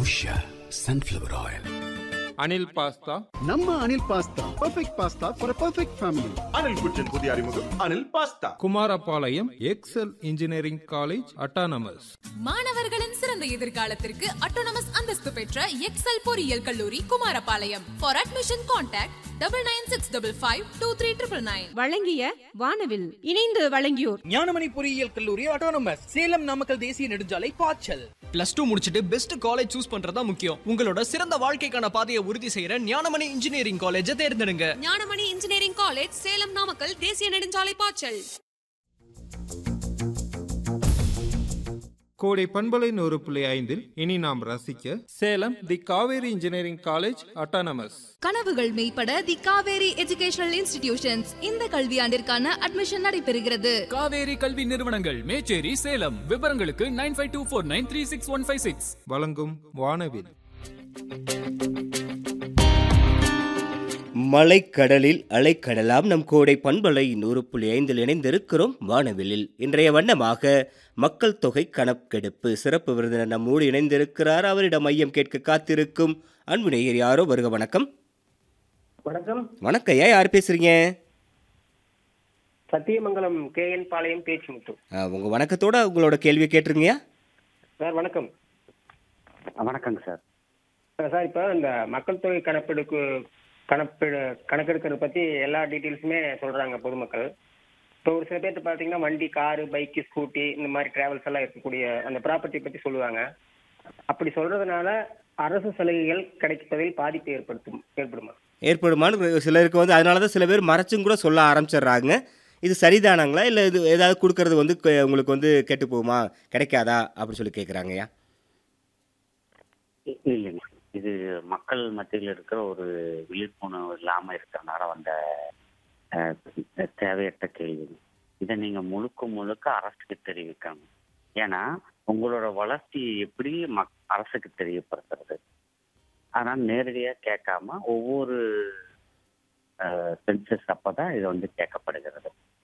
Usha sunflower oil Anil pasta நம்ம Anil pasta perfect pasta for perfect family Anil kitchen புதிய அறிமுகம் Anil pasta Kumarapalayam Excel engineering college autonomous மாணவர்களின் சிறந்த எதிர்காலத்திற்கு அட்டோனமஸ் அந்தஸ்து பெற்ற எக்ஸல் பொறியியல் கல்லூரி Kumarapalayam for admission contact double nine six double five two three triple nine வழங்கிய வானவில் இணைந்து வழங்கியோர் ஞானமணி பொறியியல் கல்லூரி ஆட்டோனமஸ் சேலம் நாமக்கல் தேசிய நெடுஞ்சாலை பாய்ச்சல் பிளஸ் டூ முடிச்சிட்டு பெஸ்ட் காலேஜ் சூஸ் பண்றதா முக்கியம் உங்களோட சிறந்த வாழ்க்கைக்கான பாதையை உறுதி செய்யற ஞானமணி இன்ஜினியரிங் காலேஜை தேர்ந்தெடுங்க ஞானமணி இன்ஜினியரிங் காலேஜ் சேலம் நாமக்கல் தேசிய நெடுஞ்சாலை பாய்ச்சல் கோடை பண்பலை நூறு புள்ளி ஐந்தில் இனி நாம் ரசிக்க Salem the Kaveri engineering college autonomous கனவுகள் மெய்ப்பட தி காவேரி எஜுகேஷனல் இன்ஸ்டிடியூஷன்ஸ் இந்த கல்வியாண்டிற்கான அட்மிஷன் நடைபெறுகிறது காவேரி கல்வி நிறுவனங்கள் மேச்சேரி சேலம் விவரங்களுக்கு nine five two four nine three six one five six வழங்கும் வானவில் மலைக்கடலில் அலைக்கடலாம் நம் கோடை பண்பலை நூறு புள்ளி ஐந்தில் இணைந்திருக்கிறோம் வானவிலில் இன்றைய வண்ணமாக மக்கள் தொகை கணக்கெடுப்பு சிறப்பு விருந்தினர் நம்மோடு இணைந்திருக்கிறார் அவரிடம் மையம் கேட்க காத்திருக்கும் அன்பு நேயர் யாரோ வருக வணக்கம் வணக்கம் வணக்கம் ஐயா யார் பேசுறீங்க சத்தியமங்கலம் கே என் பாளையம் பேச்சு முத்து ஆ, உங்க வணக்கத்தோட உங்களோட கேள்வியை கேட்டுருங்கய்யா சார் வணக்கம் வணக்கங்க சார் சார் இப்போ இந்த மக்கள் தொகை கணக்கெடுப்பு கணப்பெடு கணக்கெடுக்கிறத பத்தி எல்லா டீட்டெயில்ஸுமே சொல்றாங்க பொதுமக்கள் இப்போ ஒரு சில பேர்த்து பார்த்தீங்கன்னா வண்டி காரு பைக்கு ஸ்கூட்டி இந்த மாதிரி டிராவல்ஸ் எல்லாம் இருக்கக்கூடிய அந்த ப்ராப்பர்ட்டி பத்தி சொல்லுவாங்க அப்படி சொல்றதுனால அரசு சலுகைகள் கிடைப்பதில் பாதிப்பு ஏற்படுத்தும் ஏற்படுமா ஏற்படுமான்னு சிலருக்கு வந்து அதனால தான் சில பேர் மறைச்சும் கூட சொல்ல ஆரம்பிச்சிடுறாங்க இது சரிதானாங்களா இல்லை இது ஏதாவது கொடுக்கறது வந்து க- உங்களுக்கு வந்து கெட்டு போகுமா கிடைக்காதா அப்படின்னு சொல்லி கேட்குறாங்கய்யா இல்லைங்க இது மக்கள் மத்தியில் இருக்கிற ஒரு விழிப்புணர்வு இல்லாம இருக்கிறனால வந்த அஹ், தேவையற்ற கேள்வி இதை நீங்க முழுக்க முழுக்க அரசுக்கு தெரிவிக்கணும் ஏன்னா உங்களோட வளர்ச்சி எப்படி மக் அரசுக்கு தெரியப்படுத்துறது ஆனால் நேரடியா கேட்காம ஒவ்வொரு சென்சஸ் அப்பதான் இது வந்து கேட்கப்படுகிறது